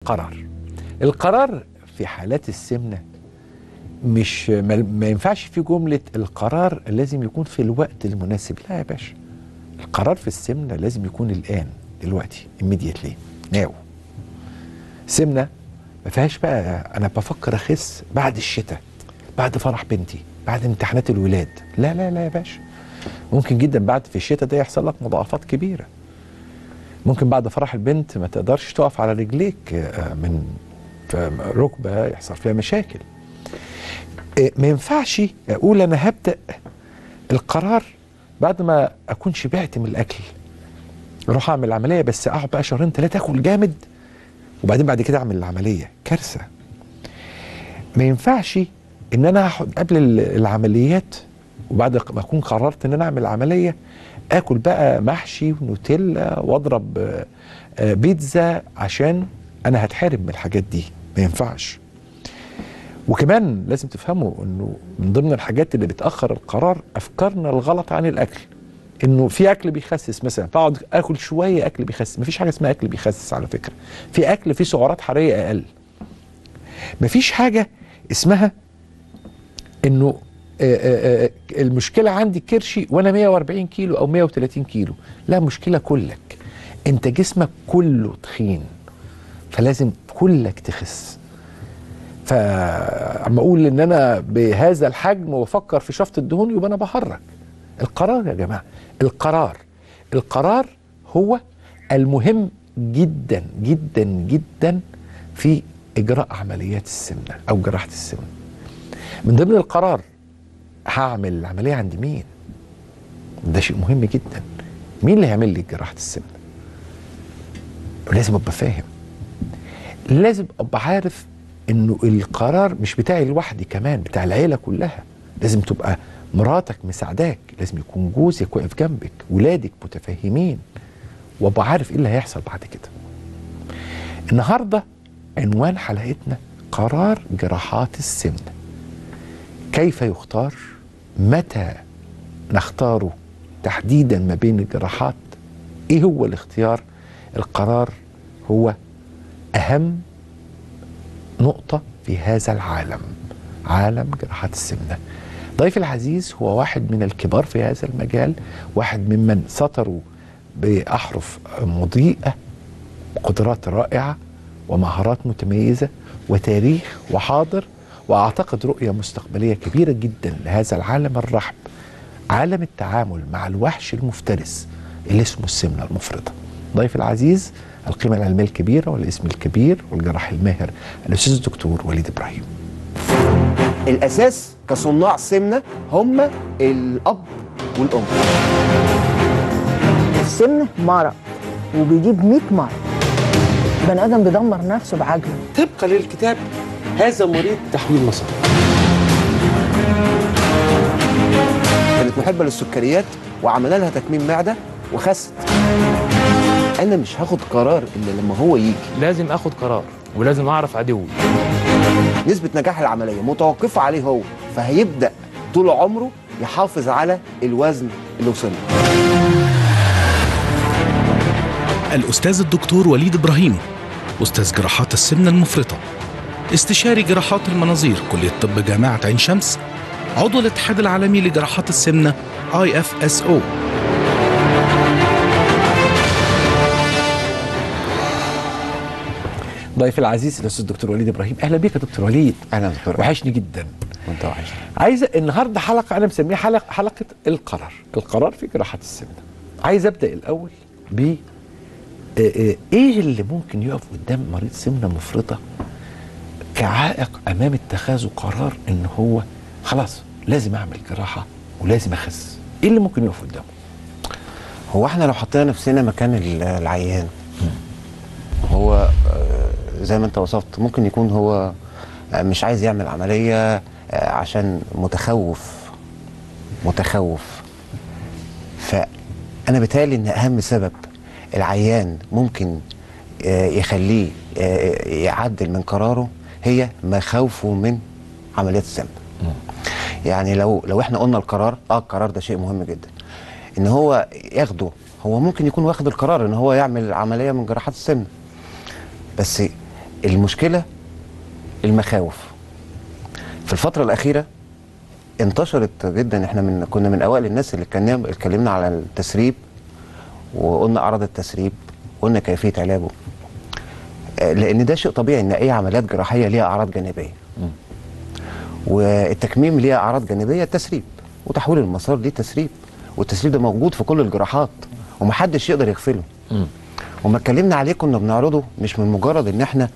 القرار القرار في حالات السمنه مش ما ما ينفعش في جمله القرار لازم يكون في الوقت المناسب لا يا باشا القرار في السمنه لازم يكون الان دلوقتي immediately ناو سمنه ما فيهاش بقى انا بفكر اخس بعد الشتاء بعد فرح بنتي بعد امتحانات الولاد لا لا لا يا باشا ممكن جدا بعد في الشتاء ده يحصل لك مضاعفات كبيره ممكن بعد فرح البنت ما تقدرش تقف على رجليك آه، من ف- ركبه يحصل فيها مشاكل آه، ما ينفعش اقول انا هبدا القرار بعد ما اكون شبعت من الاكل اروح اعمل العمليه بس اقعد بقى شهرين ثلاثه اكل جامد وبعدين بعد كده اعمل العمليه كارثه ما ينفعش ان انا هاخد قبل ال- العمليات وبعد ما اكون قررت ان انا اعمل عمليه اكل بقى محشي ونوتيلا واضرب آه، آه، بيتزا عشان انا هتحارب من الحاجات دي ما ينفعش وكمان لازم تفهموا انه من ضمن الحاجات اللي بتاخر القرار افكارنا الغلط عن الاكل انه في اكل بيخسس مثلا فاقعد اكل شويه اكل بيخسس مفيش حاجه اسمها اكل بيخسس على فكره في اكل فيه سعرات حراريه اقل مفيش حاجه اسمها انه آه، آه، آه، المشكله عندي كرشي وانا 140 كيلو او 130 كيلو لا مشكله كلك انت جسمك كله تخين فلازم كلك تخس فاما اقول ان انا بهذا الحجم وافكر في شفط الدهون يبقى انا بهرج القرار يا جماعه القرار القرار هو المهم جدا جدا جدا في اجراء عمليات السمنه او جراحه السمنه من ضمن القرار هعمل العمليه عند مين ده شيء مهم جدا مين اللي هيعمل لي جراحه السمنه لازم ابقى فاهم لازم ابقى عارف انه القرار مش بتاعي لوحدي كمان بتاع العيله كلها لازم تبقى مراتك مساعداك لازم يكون جوزك واقف جنبك ولادك متفهمين وابقى عارف ايه اللي هيحصل بعد كده النهارده عنوان حلقتنا قرار جراحات السمنه كيف يختار متى نختاره تحديدا ما بين الجراحات ايه هو الاختيار القرار هو اهم نقطه في هذا العالم عالم جراحات السمنه ضيفي العزيز هو واحد من الكبار في هذا المجال واحد ممن سطروا باحرف مضيئه قدرات رائعه ومهارات متميزه وتاريخ وحاضر واعتقد رؤيه مستقبليه كبيره جدا لهذا العالم الرحب عالم التعامل مع الوحش المفترس اللي اسمه السمنه المفرطه ضيف العزيز القيمه العلميه الكبيره والاسم الكبير والجراح الماهر الاستاذ الدكتور وليد ابراهيم الاساس كصناع سمنه هم الاب والام السمنة مرض وبيجيب 100 مرض بني ادم بيدمر نفسه بعجله طبقا للكتاب هذا مريض تحويل مسار كانت محبه للسكريات وعملنا لها تكميم معده وخست انا مش هاخد قرار الا لما هو يجي لازم اخد قرار ولازم اعرف عدوي نسبه نجاح العمليه متوقفه عليه هو فهيبدا طول عمره يحافظ على الوزن اللي وصل له الأستاذ الدكتور وليد إبراهيم أستاذ جراحات السمنة المفرطة استشاري جراحات المناظير كلية طب جامعة عين شمس عضو الاتحاد العالمي لجراحات السمنة IFSO ضيف العزيز الاستاذ الدكتور وليد ابراهيم اهلا بك يا دكتور وليد اهلا دكتور وحشني جدا وانت وحشني عايز النهارده حلقه انا مسميها حلقه حلقه القرار القرار في جراحه السمنه عايز ابدا الاول ب آه، آه، ايه اللي ممكن يقف قدام مريض سمنه مفرطه كعائق امام اتخاذه قرار ان هو خلاص لازم اعمل جراحه ولازم اخس ايه اللي ممكن يقف قدامه هو احنا لو حطينا نفسنا مكان ال- العيان هو آه، زي ما انت وصفت ممكن يكون هو آه، مش عايز يعمل عملية آه، عشان متخوف متخوف فأنا بتهيألي إن أهم سبب العيان ممكن آه، يخليه آه، يعدل من قراره هي مخاوفه من عمليات السمنة يعني لو لو احنا قلنا القرار اه القرار ده شيء مهم جدا ان هو ياخده هو ممكن يكون واخد القرار ان هو يعمل عمليه من جراحات السمنه بس المشكله المخاوف في الفتره الاخيره انتشرت جدا احنا من كنا من اوائل الناس اللي اتكلمنا اتكلمنا على التسريب وقلنا اعراض التسريب قلنا كيفيه علاجه آه، لان ده شيء طبيعي ان اي عمليات جراحيه ليها اعراض جانبيه والتكميم ليها اعراض جانبيه التسريب وتحويل المسار ليه تسريب والتسريب ده موجود في كل الجراحات ومحدش يقدر يغفله وما اتكلمنا عليه كنا بنعرضه مش من مجرد ان احنا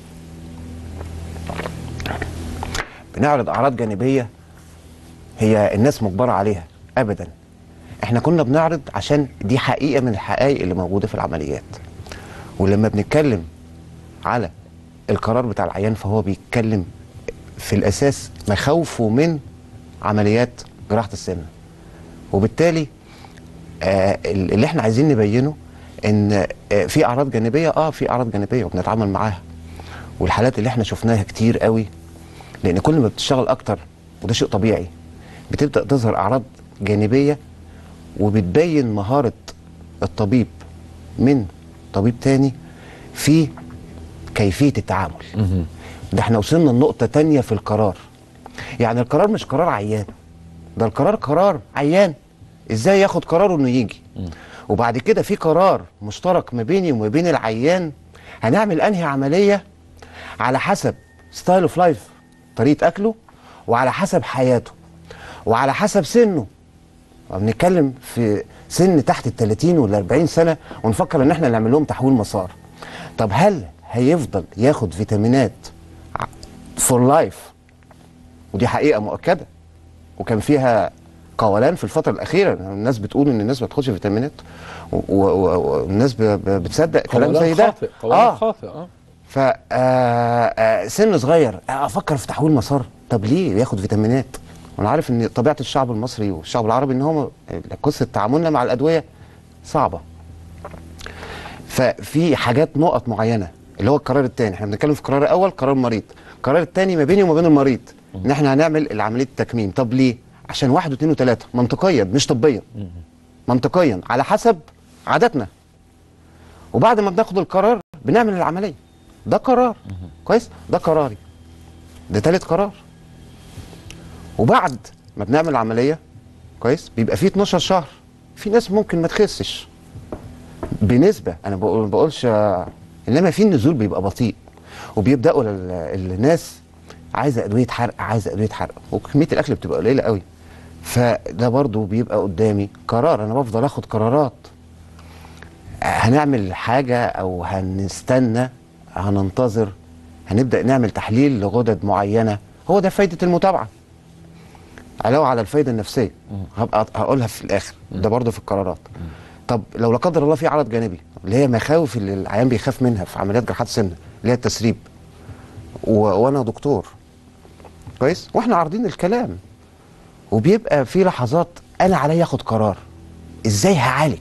بنعرض اعراض جانبيه هي الناس مجبره عليها ابدا احنا كنا بنعرض عشان دي حقيقه من الحقائق اللي موجوده في العمليات ولما بنتكلم على القرار بتاع العيان فهو بيتكلم في الاساس مخاوفه من عمليات جراحه السمنه وبالتالي آه اللي احنا عايزين نبينه ان آه في اعراض جانبيه اه في اعراض جانبيه وبنتعامل معاها والحالات اللي احنا شفناها كتير قوي لان كل ما بتشتغل اكتر وده شيء طبيعي بتبدا تظهر اعراض جانبيه وبتبين مهاره الطبيب من طبيب تاني في كيفيه التعامل ده احنا وصلنا لنقطه تانية في القرار يعني القرار مش قرار عيان ده القرار قرار عيان ازاي ياخد قراره انه يجي وبعد كده في قرار مشترك ما بيني وما بين العيان هنعمل انهي عمليه على حسب ستايل اوف لايف طريقه اكله وعلى حسب حياته وعلى حسب سنه بنتكلم في سن تحت ال 30 وال 40 سنه ونفكر ان احنا نعمل لهم تحويل مسار طب هل هيفضل ياخد فيتامينات فور لايف ودي حقيقه مؤكده وكان فيها قولان في الفتره الاخيره الناس بتقول ان الناس ما بتاخدش فيتامينات و- و- و- والناس ب- ب- بتصدق كلام زي ده خاطئ قولان خاطئ اه ف آه، آه، سن صغير آه، افكر في تحويل مسار طب ليه ياخد فيتامينات وانا عارف ان طبيعه الشعب المصري والشعب العربي ان هم قصه تعاملنا مع الادويه صعبه ففي حاجات نقط معينه اللي هو القرار الثاني احنا بنتكلم في القرار الاول قرار المريض القرار الثاني ما بيني وما بين المريض ان احنا هنعمل عمليه التكميم طب ليه عشان واحد واثنين وثلاثه منطقيا مش طبيا منطقيا على حسب عاداتنا وبعد ما بناخد القرار بنعمل العمليه ده قرار كويس ده قراري ده تالت قرار وبعد ما بنعمل العمليه كويس بيبقى فيه 12 شهر في ناس ممكن ما تخسش بنسبه انا بقول ما بقولش آه، انما في النزول بيبقى بطيء وبيبداوا ال- الناس عايزه ادويه حرق عايزه ادويه حرق وكميه الاكل بتبقى قليله قوي فده برضو بيبقى قدامي قرار انا بفضل اخد قرارات هنعمل حاجة أو هنستنى هننتظر هنبدأ نعمل تحليل لغدد معينة هو ده فايدة المتابعة علاوة على الفايدة النفسية هبقى هقولها في الآخر ده برضه في القرارات طب لو لا قدر الله في عرض جانبي اللي هي مخاوف اللي العيان بيخاف منها في عمليات جراحات السمنة اللي هي التسريب و... وأنا دكتور كويس واحنا عارضين الكلام وبيبقى في لحظات أنا عليا أخد قرار إزاي هعالج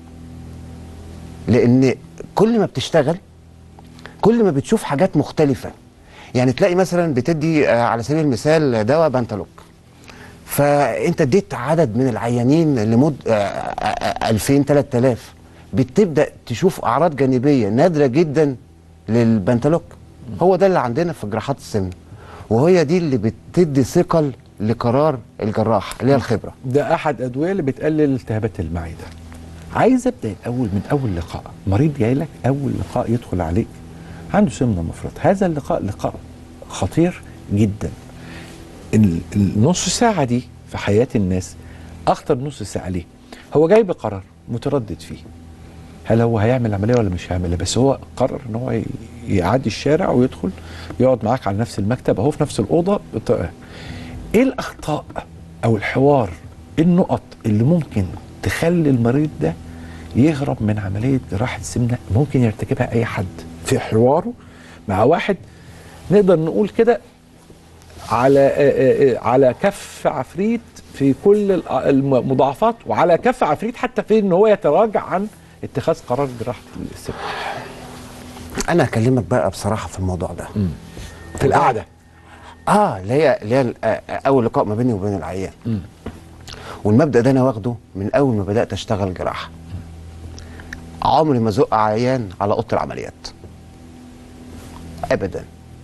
لان كل ما بتشتغل كل ما بتشوف حاجات مختلفه يعني تلاقي مثلا بتدي آه، على سبيل المثال دواء بنتلوك فانت اديت عدد من العيانين لمد آه، آه، آه، 2000 3000 بتبدا تشوف اعراض جانبيه نادره جدا للبنتلوك هو ده اللي عندنا في جراحات السمنه وهي دي اللي بتدي ثقل لقرار الجراح اللي هي الخبره ده احد ادويه اللي بتقلل التهابات المعده عايز ابدا الاول من اول لقاء مريض جاي لك اول لقاء يدخل عليك عنده سمنه مفرط هذا اللقاء لقاء خطير جدا ال- النص ساعه دي في حياه الناس اخطر نص ساعه ليه هو جاي بقرار متردد فيه هل هو هيعمل عمليه ولا مش هيعملها بس هو قرر ان هو ي- يعدي الشارع ويدخل يقعد معاك على نفس المكتب اهو في نفس الاوضه بت- ايه الاخطاء او الحوار إيه النقط اللي ممكن تخلي المريض ده يهرب من عمليه جراحه السمنه ممكن يرتكبها اي حد في حواره مع واحد نقدر نقول كده على آه، آه، آه، على كف عفريت في كل ال- المضاعفات وعلى كف عفريت حتى في ان هو يتراجع عن اتخاذ قرار جراحه السمنه انا هكلمك بقى بصراحه في الموضوع ده في القعده اه اللي هي اللي هي ال- آه، آه، اول لقاء ما بيني وبين العيان والمبدا ده انا واخده من اول ما بدات اشتغل جراحه عمري ما زق عيان على اوضه العمليات ابدا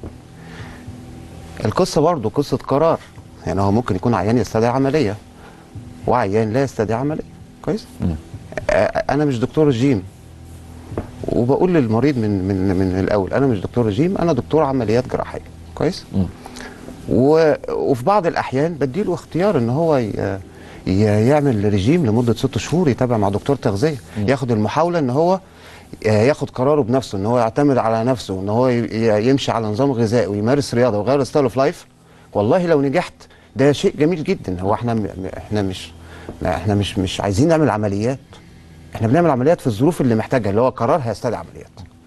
القصه برضه قصه قرار يعني هو ممكن يكون عيان يستدعي عمليه وعيان لا يستدعي عمليه كويس آه، انا مش دكتور رجيم وبقول للمريض من من من الاول انا مش دكتور رجيم انا دكتور عمليات جراحيه كويس و... وفي بعض الاحيان بديله اختيار ان هو ي... ي... يعمل رجيم لمده ست شهور يتابع مع دكتور تغذيه ياخد المحاوله ان هو آه، ياخد قراره بنفسه ان هو يعتمد على نفسه ان هو ي- ي- يمشي على نظام غذائي ويمارس رياضه ويغير ستايل اوف لايف والله لو نجحت ده شيء جميل جدا هو احنا م... م- احنا مش لا، احنا مش مش عايزين نعمل عمليات احنا بنعمل عمليات في الظروف اللي محتاجها اللي هو قرار هيستدعي عمليات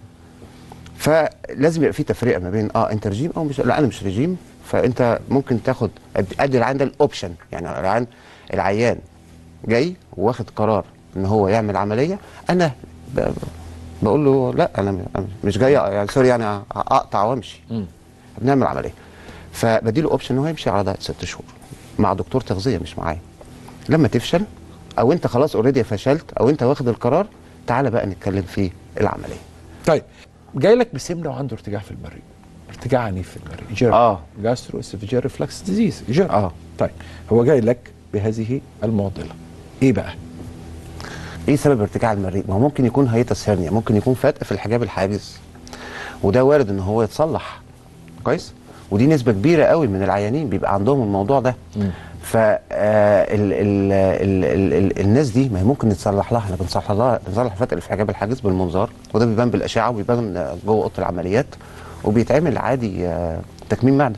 فلازم يبقى في تفرقه ما بين اه انت رجيم او مش لا انا مش رجيم فانت ممكن تاخد ادي العيان ده الاوبشن يعني العيان العيان جاي واخد قرار ان هو يعمل عمليه انا ب- بقول له لا انا م- أنا مش جاي يعني سوري يعني اقطع وامشي بنعمل عمليه فبديله اوبشن ان هو يمشي على دايت ست شهور مع دكتور تغذيه مش معايا لما تفشل او انت خلاص اوريدي فشلت او انت واخد القرار تعالى بقى نتكلم في العمليه طيب جاي لك بسمنه وعنده ارتجاع في المريء ارتجاع عنيف في المريء جير آه. جاسترو اسفجير ريفلكس ديزيز جير آه. طيب هو جاي لك بهذه المعضله ايه بقى ايه سبب ارتجاع المريء؟ ما هو ممكن يكون هيتس هيرنيا ممكن يكون فتق في الحجاب الحاجز وده وارد ان هو يتصلح كويس ودي نسبه كبيره قوي من العيانين بيبقى عندهم الموضوع ده ف آه، ال ال ال ال ال الناس دي ما هي ممكن نتصلح لها احنا بنصلح لها بنصلح الفتق اللي في حجاب الحاجز بالمنظار وده بيبان بالاشعه وبيبان آه، جوه اوضه العمليات وبيتعمل عادي آه، تكميم معده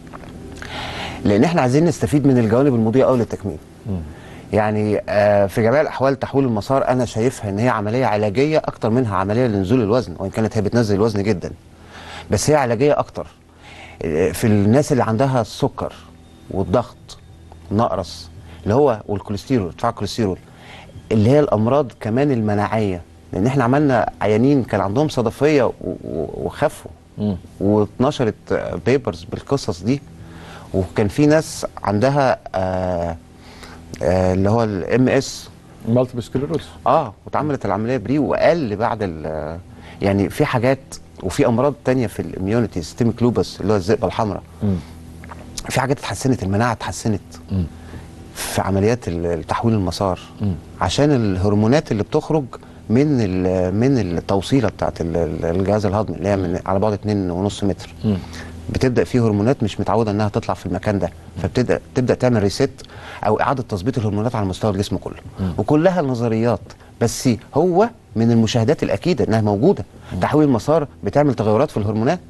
لان احنا عايزين نستفيد من الجوانب المضيئه قوي للتكميم يعني آه، في جميع الاحوال تحويل المسار انا شايفها ان هي عمليه علاجيه اكتر منها عمليه لنزول الوزن وان كانت هي بتنزل الوزن جدا بس هي علاجيه اكتر آه، في الناس اللي عندها السكر والضغط نقرس اللي هو والكوليسترول ارتفاع الكوليسترول اللي هي الامراض كمان المناعيه لان احنا عملنا عيانين كان عندهم صدفيه و- و- وخفوا واتنشرت بيبرز بالقصص دي وكان في ناس عندها آه آه اللي هو الام اس مالتيبل سكليروز اه واتعملت العمليه بري وقل بعد ال يعني في حاجات وفي امراض تانية في الاميونيتي سيستميك لوبس اللي هو الذئبه الحمراء في حاجات اتحسنت المناعه اتحسنت في عمليات ال- تحويل المسار عشان الهرمونات اللي بتخرج من ال- من التوصيله بتاعت ال- ال- الجهاز الهضمي اللي هي من على بعد 2.5 متر بتبدا في هرمونات مش متعوده انها تطلع في المكان ده فبتبدا تبدا تعمل ريست او اعاده تظبيط الهرمونات على مستوى الجسم كله وكلها نظريات بس هو من المشاهدات الاكيده انها موجوده تحويل المسار بتعمل تغيرات في الهرمونات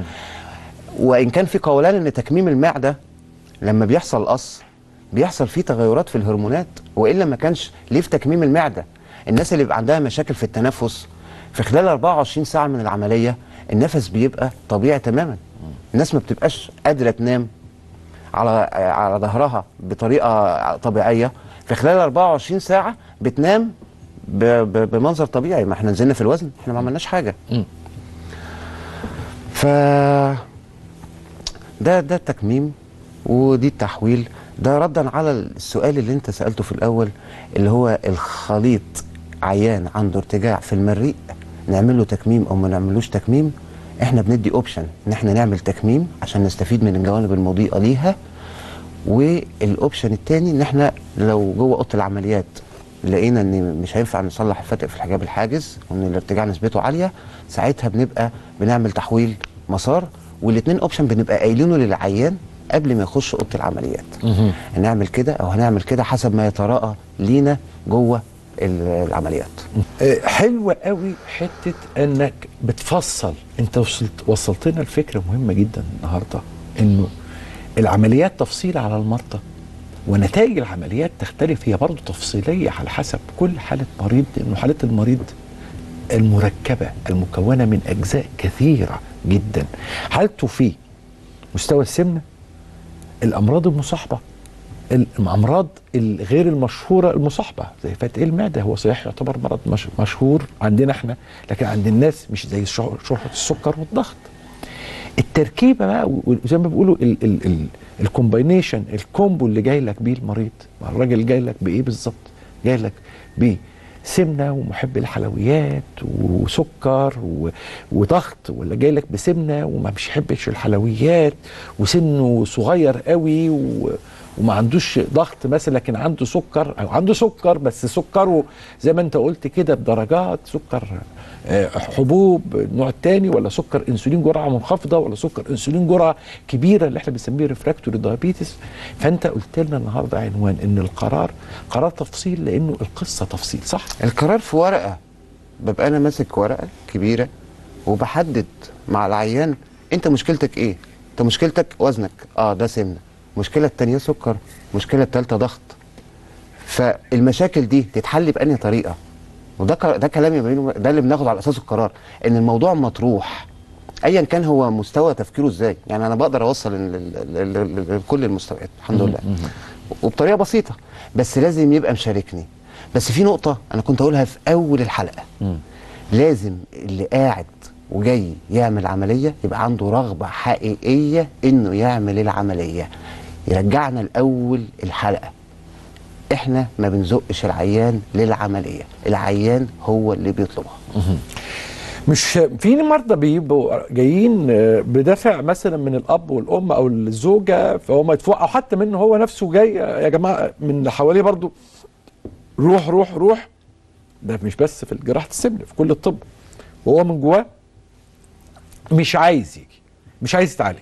وان كان في قولان ان تكميم المعده لما بيحصل قص بيحصل فيه تغيرات في الهرمونات والا ما كانش ليه في تكميم المعده الناس اللي بيبقى عندها مشاكل في التنفس في خلال 24 ساعه من العمليه النفس بيبقى طبيعي تماما الناس ما بتبقاش قادره تنام على على ظهرها بطريقه طبيعيه في خلال 24 ساعه بتنام ب- ب- بمنظر طبيعي ما احنا نزلنا في الوزن احنا ما عملناش حاجه ف ده ده التكميم ودي التحويل ده ردا على السؤال اللي انت سالته في الاول اللي هو الخليط عيان عنده ارتجاع في المريء نعمل له تكميم او ما نعملوش تكميم احنا بندي اوبشن ان احنا نعمل تكميم عشان نستفيد من الجوانب المضيئه ليها والاوبشن الثاني ان احنا لو جوه اوضه العمليات لقينا ان مش هينفع نصلح الفتق في الحجاب الحاجز وان الارتجاع نسبته عاليه ساعتها بنبقى بنعمل تحويل مسار والاثنين اوبشن بنبقى قايلينه للعيان قبل ما يخش اوضه العمليات هنعمل كده او هنعمل كده حسب ما يتراءى لينا جوه ال- العمليات آه، حلوة قوي حتة انك بتفصل انت وصلت وصلتنا الفكرة مهمة جدا النهاردة انه العمليات تفصيل على المرضى ونتائج العمليات تختلف هي برضه تفصيلية على حسب كل حالة مريض لانه حالة المريض المركبة المكونة من اجزاء كثيرة جدا حالته في مستوى السمنة الامراض المصاحبة الامراض الغير المشهوره المصاحبه زي فتق المعده هو صحيح يعتبر مرض مش مشهور عندنا احنا لكن عند الناس مش زي شهر- شهره السكر والضغط التركيبه بقى وزي ما بيقولوا ال- ال- ال- الكومباينيشن الكومبو اللي جاي لك بيه المريض ما الراجل جاي لك بايه بالظبط جاي لك سمنه ومحب الحلويات وسكر و- وضغط ولا جاي لك بسمنه وما مش يحبش الحلويات وسنه صغير قوي و وما عندوش ضغط مثلا لكن عنده سكر او عنده سكر بس سكره زي ما انت قلت كده بدرجات سكر آه، حبوب النوع الثاني ولا سكر انسولين جرعه منخفضه ولا سكر انسولين جرعه كبيره اللي احنا بنسميه ريفراكتوري دايابيتس فانت قلت لنا النهارده عنوان ان القرار قرار تفصيل لانه القصه تفصيل صح؟ القرار في ورقه ببقى انا ماسك ورقه كبيره وبحدد مع العيان انت مشكلتك ايه انت مشكلتك وزنك اه ده سمنه المشكله التانية سكر المشكله التالتة ضغط فالمشاكل دي تتحل بأنهي طريقه وده ك- ده كلام يا بينه ده اللي بناخده على اساسه القرار ان الموضوع مطروح ايا كان هو مستوى تفكيره ازاي يعني انا بقدر اوصل ل- ل- ل- لكل المستويات الحمد لله وبطريقه بسيطه بس لازم يبقى مشاركني بس في نقطه انا كنت اقولها في اول الحلقه لازم اللي قاعد وجاي يعمل عمليه يبقى عنده رغبه حقيقيه انه يعمل العمليه يرجعنا لاول الحلقه احنا ما بنزقش العيان للعمليه العيان هو اللي بيطلبها مش في مرضى بيبقوا جايين آه، بدافع مثلا من الاب والام او الزوجه فهو مدفوع او حتى منه هو نفسه جاي يا جماعه من اللي حواليه برضو روح روح روح ده مش بس في جراحه السمنه في كل الطب وهو من جواه مش عايز يجي مش عايز يتعالج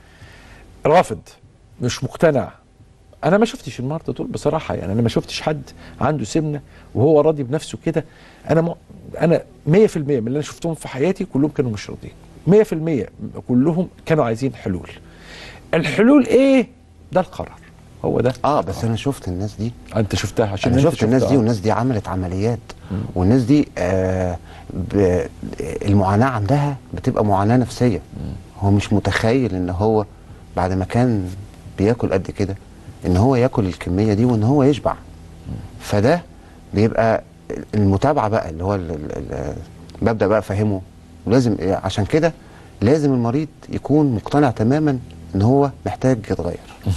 رافض مش مقتنع انا ما شفتش المرضى دول بصراحه يعني انا ما شفتش حد عنده سمنه وهو راضي بنفسه كده انا م... انا 100% من اللي انا شفتهم في حياتي كلهم كانوا مش راضيين 100% كلهم كانوا عايزين حلول الحلول ايه ده القرار هو ده اه بس انا شفت الناس دي انت شفتها عشان انا انت شفت الناس شفتها. دي والناس دي عملت عمليات والناس دي آه ب... المعاناه عندها بتبقى معاناه نفسيه هو مش متخيل ان هو بعد ما كان بياكل قد كده ان هو ياكل الكميه دي وان هو يشبع فده بيبقى المتابعه بقى اللي هو ال... ال... ال... ببدا بقى افهمه ولازم عشان كده لازم المريض يكون مقتنع تماما ان هو محتاج يتغير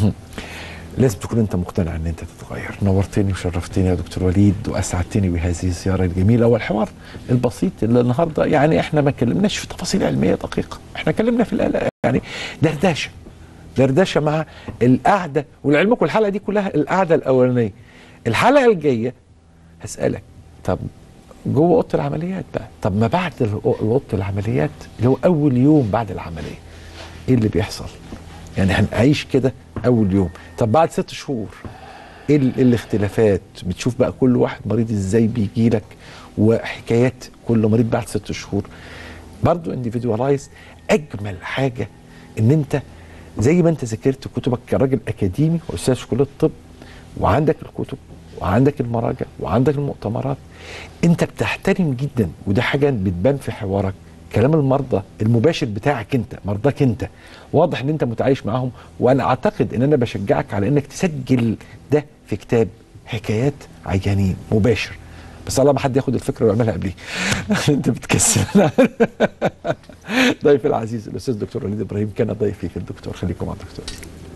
لازم تكون انت مقتنع ان انت تتغير نورتني وشرفتني يا دكتور وليد واسعدتني بهذه الزياره الجميله والحوار البسيط اللي النهارده يعني احنا ما اتكلمناش في تفاصيل علميه دقيقه احنا اتكلمنا في القلق يعني دردشه دردشه مع القعده ولعلمك الحلقه دي كلها القعده الاولانيه الحلقه الجايه هسالك طب جوه اوضه العمليات بقى طب ما بعد ال- اوضه العمليات اللي هو اول يوم بعد العمليه ايه اللي بيحصل يعني هنعيش كده اول يوم طب بعد ست شهور ايه ال- إيه الاختلافات بتشوف بقى كل واحد مريض ازاي بيجي لك وحكايات كل مريض بعد ست شهور برضو انديفيدوالايز اجمل حاجه ان انت زي ما انت ذاكرت كتبك كراجل اكاديمي واستاذ في كليه الطب وعندك الكتب وعندك المراجع وعندك المؤتمرات انت بتحترم جدا وده حاجه بتبان في حوارك كلام المرضى المباشر بتاعك انت مرضاك انت واضح ان انت متعايش معاهم وانا اعتقد ان انا بشجعك على انك تسجل ده في كتاب حكايات عيانين مباشر بس الله ما حد ياخد الفكره ويعملها قبليه انت بتكسل ضيفي العزيز الاستاذ دكتور وليد ابراهيم كان ضيفي في الدكتور خليكم مع الدكتور